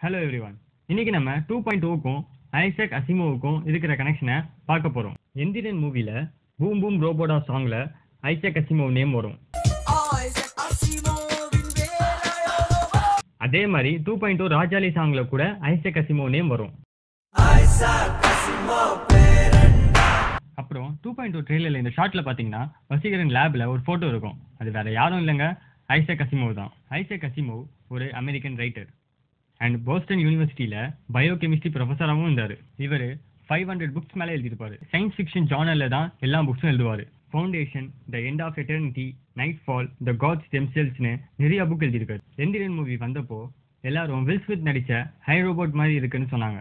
Hello everyone இன்னைக்கு நம்ம two point டூக்கும் ஐசக் அசிமோவுக்கும் இருக்கிற கனெக்ஷனை பார்க்க போறோம் எந்திரன் மூவில பூம் பூம் ரோபோடா சாங்ல ஐசக் அசிமோவ் நேம் வரும் Isaac Asimovin வேலையோவா அதே மாதிரி டூ பாயிண்ட் டூ ராஜாலி சாங்ல கூட ஐசக் அசிமோவ் நேம் வரும் Isaac Asimov பேரண்டா அப்புறம் டூ பாயிண்ட் டூ ட்ரெயிலரில் இந்த ஷார்ட்ல பார்த்தீங்கன்னா வசீகரன் லேப்ல ஒரு ஃபோட்டோ இருக்கும் அது வேற யாரும் இல்லைங்க ஐசக் அசிமோவ் தான் ஐசக் அசிமோவ் ஒரு அமெரிக்கன் ரைட்டர் அண்ட் போஸ்டன் யூனிவர்சிட்டியில பயோகெமிஸ்ட்ரி ப்ரொஃபஸராகவும் இருந்தார் இவர் ஃபைவ் ஹண்ட்ரட் புக்ஸ் மேலே எழுதியிருப்பாரு சயின்ஸ் ஃபிக்ஷன் ஜானர்ல தான் எல்லா புக்ஸும் எழுதுவார் foundation the end of eternity nightfall the gods தெம்செல்ஸ்னு நிறைய புக் எழுதியிருக்காரு எந்திரன் மூவி வந்தப்போ எல்லாரும் வில் ஸ்மித் நடிச்ச ஹை ரோபோட் மாதிரி இருக்குன்னு சொன்னாங்க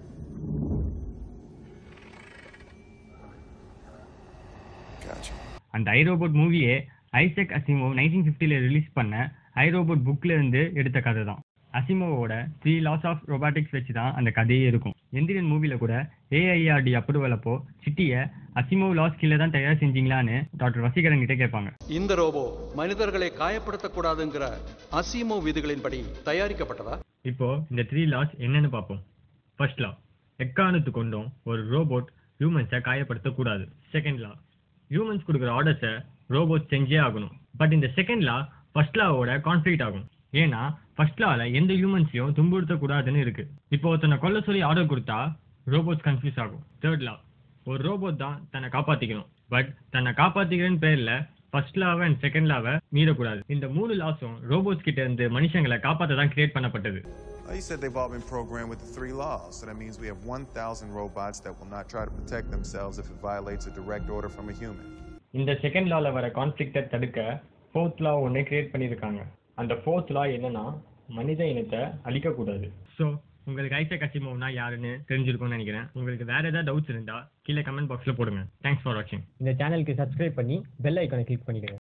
Gotcha. அந்த ஐ ரோபோட் மூவியே ஐசக் அசிமோவ் நைன்டீன் ஃபிஃப்டியில் ரிலீஸ் பண்ண ஐ ரோபோட் புக்ல இருந்து எடுத்த கதை தான் அசிமோவோட த்ரீ லாஸ் ஆஃப் ரொபாட்டிக்ஸ் வச்சு தான் அந்த கதையே இருக்கும் எந்திரன் மூவில கூட ஏஐஆர்டி அப்ரூவல் அப்போ சிட்டியை அசிமோவ் லாஸ் கீழே தான் தயார் செஞ்சீங்களான்னு டாக்டர் வசீகரன் கிட்ட கேட்பாங்க இந்த ரோபோ மனிதர்களை காயப்படுத்தக்கூடாதுங்கிற அசீமோ விதிகளின்படி தயாரிக்கப்பட்டதா இப்போ இந்த த்ரீ லாஸ் என்னன்னு பார்ப்போம் ஃபர்ஸ்ட் லா எக்காரணத்து கொண்டும் ஒரு ரோபோட் ஹியூமன்ஸை காயப்படுத்தக்கூடாது செகண்ட் லா ஹியூமன்ஸ் கொடுக்குற ஆர்டர்ஸை ரோபோட் செஞ்சே ஆகணும் பட் இந்த செகண்ட் லா ஃபர்ஸ்ட் லாவோட கான்ஃப்ளிக்ட் ஆகும் ஏன்னா ஃபர்ஸ்ட் லால எந்த ஹியூமன்ஸையும் துன்புறுத்தக்கூடாதுன்னு இருக்கு இப்போ ஒருத்தனை கொல்ல சொல்லி ஆர்டர் கொடுத்தா ரோபோட்ஸ் கன்ஃபியூஸ் ஆகும் தேர்ட் லா ஒரு ரோபோட் தான் தன்னை காப்பாத்திக்கணும் பட் தன்னை காப்பாத்திக்கிறேன்னு பேர்ல ஃபர்ஸ்ட் லாவை அண்ட் செகண்ட் லாவை மீறக்கூடாது இந்த மூணு லாஸும் ரோபோட்ஸ் கிட்ட இருந்து மனுஷங்களை காப்பாற்ற தான் கிரியேட் பண்ணப்பட்டது Well, you said they've all been programmed with the three laws, so that means we have 1,000 robots that will not try to protect themselves if it violates a direct order from a human. இந்த second லால வர கான்ஃப்ளிக்டை தடுக்க fourth லா ஒன்று create பண்ணியிருக்காங்க அந்த fourth லா என்னன்னா மனித இனத்தை அழிக்கக்கூடாது ஸோ உங்களுக்கு ஐசக் அசிமோவ்னா யாருன்னு தெரிஞ்சிருக்கும்னு நினைக்கிறேன் உங்களுக்கு வேற ஏதாவது டவுட்ஸ் இருந்தா கீழே கமெண்ட் பாக்ஸ்ல போடுங்க தேங்க்ஸ் ஃபார் வாட்சிங் இந்த சேனலுக்கு சப்ஸ்கிரைப் பண்ணி பெல் ஐக்கானை கிளிக் பண்ணிடுங்க